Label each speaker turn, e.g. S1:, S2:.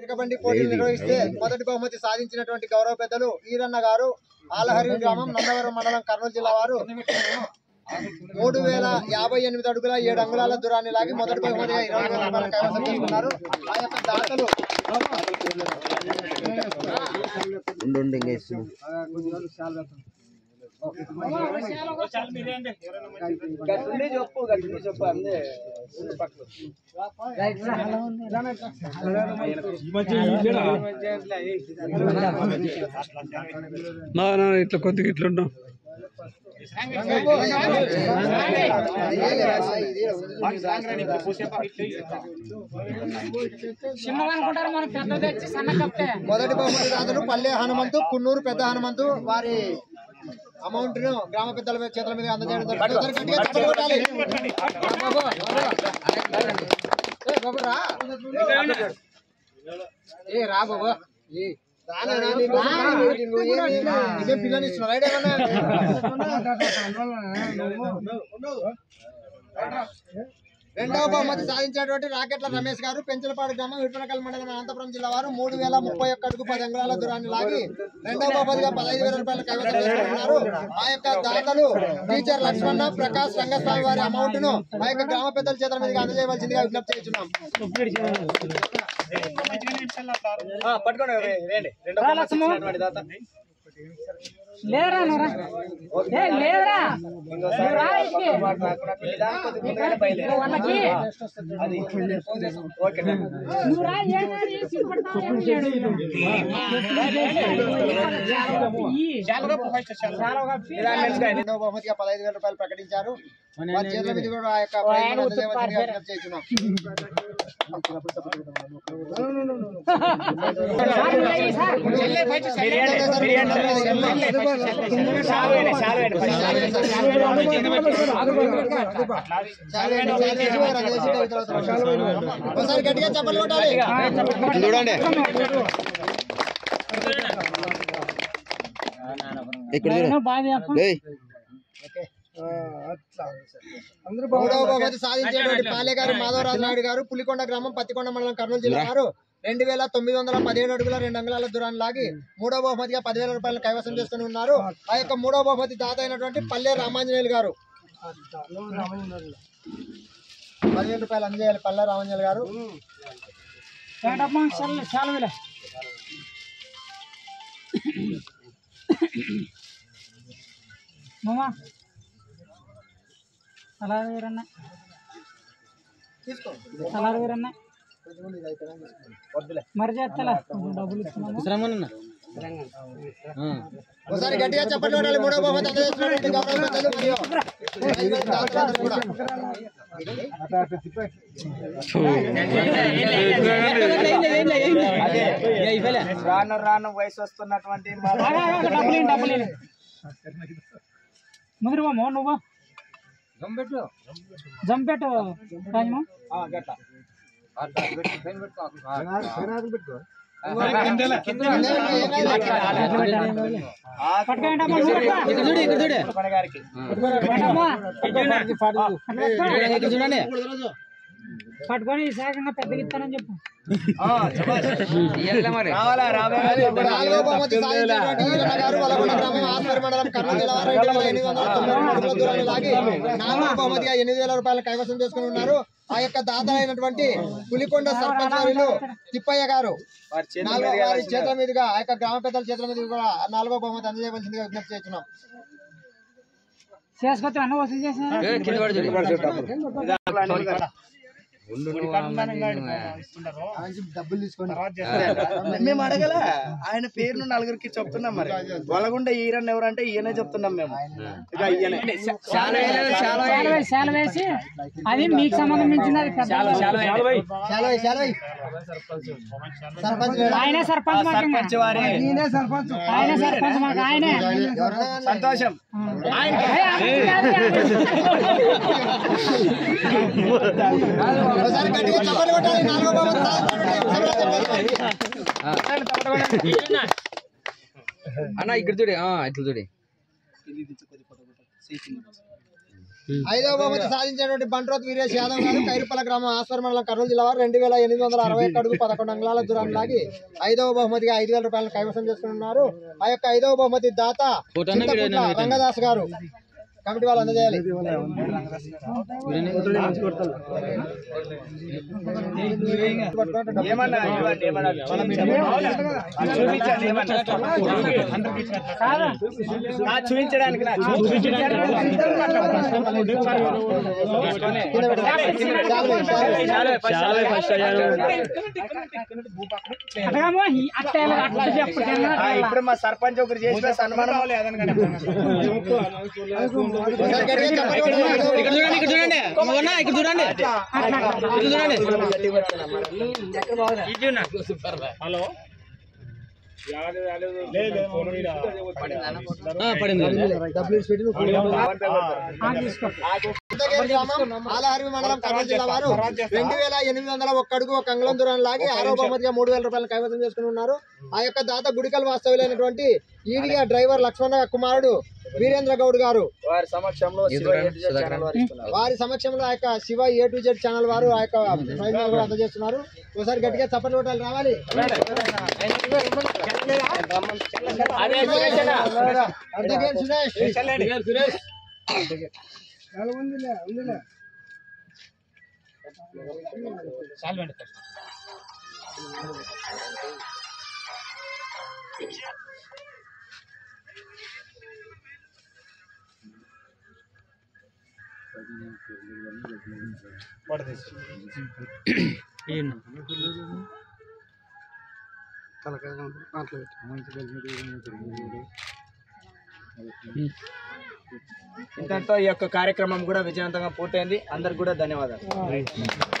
S1: ఎడ్ల బండి పోటీలు నిర్వహిస్తే మొదటి బహుమతి సాధించినటువంటి గౌరవ పెద్దలు ఈరన్న గారు ఆలహరి గ్రామం నందవరం మండలం కర్నూలు జిల్లా వారు మూడు వేల యాభై ఎనిమిది అడుగుల ఏడు అంగుళాల దూరాన్ని లాగి మొదటి బహుమతిగా ఇరవై వేల రూపాయలు కైవసం చేసుకున్నారు ఆ యొక్క దాతలు
S2: ఉండు ఉండు ఇంకా ఇస్తున్నాం
S3: నా నా ఇట్లా కొద్దిగా ఇట్లా ఉంటాం
S4: చిన్నదనుకుంటారు మనం పెద్ద తెచ్చి సన్న కప్తే
S1: మొదటి బహుమతి దాతలు పల్లె హనుమంతు కున్నూరు పెద్ద హనుమంతు వారి అమౌంట్ ను గ్రామ పెద్దల మీద చేతుల మీద అందజేయడం జరుగుతుంది. ఒకసారి గట్టిగా చప్పట్లు కొట్టాలి. రా బాబు, ఏ బాబు రా. ఏ రా బాబు ఏ రానా, రా, నీకు రా, నీకు ఏమి- నీకేం పిల్లని ఇస్తున్నారు రైట్ ఏమన్నా రెండవ బహుమతి సాధించినటువంటి రాకెట్ల రమేష్ గారు పెంచలపాడు గ్రామం విపనకల్ మండలం అనంతపురం జిల్లా వారు మూడు వేల ముప్పై ఒక్క అడుగు పది అంగుళాల దూరాన్ని లాగి రెండవ బహుమతిగా పదహైదు వేల రూపాయల కైవసం చేసుకుంటున్నారు ఆ యొక్క దాతలు టీచర్ లక్ష్మణ ప్రకాష్ రంగస్వామి వారి అమౌంట్ ను ఆ యొక్క గ్రామ పెద్దల చేతుల మీదుగా అందజేయవలసిందిగా విజ్ఞప్తి చేస్తున్నాం
S4: లేరా నువ్వురా ఏ లేరా నువ్వు రా ఇక్కడికి. వాళ్ళకి నువ్వు రా ఏం కాదు, ఏం సిగ్గుపడతావు, ఏం చేయడు. ఈ. చాలా కప్పి.
S1: రెండవ బహుమతిగా పదహైదు వేల రూపాయలు ప్రకటించారు వారి చేతుల మీద కూడా ఆ యొక్క ప్రైజ్ ను అందజేయవలసిందిగా విజ్ఞప్తి చేస్తున్నాం
S4: సార్, ఇలా ఈ సార్.
S1: ఒకసారి గట్టిగా చెప్పలు కొట్టాలి
S2: చూడండి ఇక్కడ చూడు
S4: నువ్వు బాగా చెప్పు.
S2: ఏయ్
S1: మూడవ బహుమతి సాధించేటువంటి పాలేగారి మాధవరాజు నాయుడు గారు పులికొండ గ్రామం పత్తికొండ మండలం కర్నూలు జిల్లా వారు రెండు వేల తొమ్మిది వందల పదిహేడు అడుగుల రెండు అంగుళాల దూరాన్ని లాగి మూడవ బహుమతిగా పదివేల రూపాయలు కైవసం చేసుకుని ఉన్నారు ఆ యొక్క మూడవ బహుమతి దాత అయినటువంటి పల్లె రామాంజనేయులు గారు పదివేల రూపాయలు అందజేయాలి పల్లె రామాంజనేయులు గారు
S4: ఏంటమ్మా చాలా చాలా వేలే మామా అలా వేరన్నా
S1: తీసుకో
S4: అలా వేరన్నా మరి చేస్తా డబ్బులు ఇస్తున్నాము
S1: ఒకసారి గట్టిగా చెప్పండి ఉండాలి మూడవ బహుమతి అందజేస్తున్నటువంటి గౌరవ పెద్దలు మరియు ఐదు దాతలందరూ కూడా.
S5: రాను రాను వయసు వస్తున్నటువంటి మా
S4: ఆగు, ఆగు, ఆగు, డబ్బులు ఇవ్వండి, డబ్బులు ఇవ్వండి. ముదిరి బామ్మ నువ్వు జంపెట్టు రాజమా
S5: ఆ, గట్ల
S4: పట్టుకోండి అమ్మా ముదిరి అక్క.
S5: మన గారికి
S4: పట్టమ్మా. పట్టుకొని శాఖంగా పెద్దగా ఇస్తానని చెప్పు
S5: రావాలా రావాలా
S1: నాలుగో బహుమతి సాధించినటువంటి ఈరన్న గారు వలగొండ గ్రామం ఆస్పరి మండలం కర్నూలు జిల్లా వారు రెండు వేల ఎనిమిది వందల తొంభై రెండు అడుగుల దూరాన్ని లాగి నాలుగో బహుమతిగా ఎనిమిది వేల రూపాయలు కైవసం చేసుకుని ఉన్నారు ఆ యొక్క దాత అయినటువంటి పులికొండ సర్పంచ్ వారిలు తిప్పయ్య గారు
S5: వారి చేతుల
S1: నాలుగో
S5: మీదుగా
S1: వారి చేతుల మీదుగా ఆ యొక్క గ్రామ పెద్దల చేతుల మీదుగా కూడా నాలుగో బహుమతి అందజేయవలసిందిగా విజ్ఞప్తి చేస్తున్నాం
S4: చేసుకొచ్చి అన్న వసూలు చేసిన
S1: డబ్బులు తీసుకొని
S5: మేము అడగల ఆయన పేరును నలుగురికి చెప్తున్నాం మరి వలగుండ ఈరన్ ఎవరంటే ఈయనే చెప్తున్నాం మేము ఇక ఈయనే
S4: శాల వేసి శాల వేసి అది మీకు సంబంధించింది అది పెద్ద
S1: శాలవై శాలవై సర్పంచ్ లేడా?
S4: ఆయనే సర్పంచ్ మాకు ఇంకా.
S5: సర్పంచ్ వారే
S4: ఆయనే సర్పంచ్ మాకు ఆయనే
S1: ఎవరైనా కానీ
S5: సంతోషం
S4: ఏ, ఆయన కాదు, కాదు.
S1: ఒకసారి గట్టిగా చప్పట్లు కొట్టాలి నాలుగో బహుమతి సాధించినటువంటి సమాజం
S2: అన్న ఇక్కడ చూడు ఆ, ఇట్లా చూడు
S1: ఐదవ బహుమతి సాధించినటువంటి బంట్రోత్ వీరేష్ యాదవ్ గారు కైరుపల గ్రామం ఆస్వర్ మండలం కర్నూలు జిల్లా వారు రెండు వేల ఎనిమిది వందల అరవై ఒక్క అడుగు పదకొండు అంగుళాల దూరం లాగి ఐదవ బహుమతిగా ఐదు వేల రూపాయలను కైవసం చేసుకున్నారు ఆ యొక్క ఐదవ బహుమతి దాత చింతపుట్ల రంగదాస్ గారు కమిటీ వాళ్ళు అందజేయాలి
S5: ఏమన్నా ఇవ్వండి, ఏమన్నా చూపించండి ఏమన్నా. ఆ, చూపించడానికి నా
S4: అట్లాగేమో ఈ- అట్లా ఎలా- అట్లా చెప్పు, కింద
S5: ఆ, ఇప్పుడు మా సర్పంచ్ ఒకరు చేసిన సన్మానం
S1: ఒకసారి గట్టిగా చప్పట్లు కొట్టండి.
S2: ఇక్కడ చూడండి ఇక్కడ చూడండి మొన్న ఇక్కడ చూడండి ఇక్కడ చూడండి ఆ, పడింది
S4: ఆ, తీసుకో
S1: కొత్తగేరు గ్రామం ఆలహరివి మండలం కర్నూలు జిల్లా వారు రెండు వేల ఎనిమిది వందల ఒక్క అడుగు ఒక అంగుళం దూరం లాగి ఆరో బహుమతిగా మూడు వేల రూపాయలు కైవసం చేసుకుని ఉన్నారు ఆ యొక్క దాత గుడికల్ వాస్తవ్యులైనటువంటి ఈడిగా డ్రైవర్ లక్ష్మణ కుమారుడు వీరేంద్ర గౌడ్ గారు
S5: వారి సమక్షంలో శివ ఎడ్యుకేషన్ ఛానల్ వారు ఇస్తున్నారు.
S1: వారి సమక్షంలో ఆ యొక్క Shiva A to Z channel వారు ఆ యొక్క ప్రైజ్ కూడా అందజేస్తున్నారు ఒకసారి గట్టిగా చప్పట్లు కొట్టాలి రావాలి అర్ధగేరు సురేష్
S5: ఇంతటితో ఈ యొక్క కార్యక్రమం కూడా విజయవంతంగా పూర్తయింది అందరికి కూడా ధన్యవాదాలు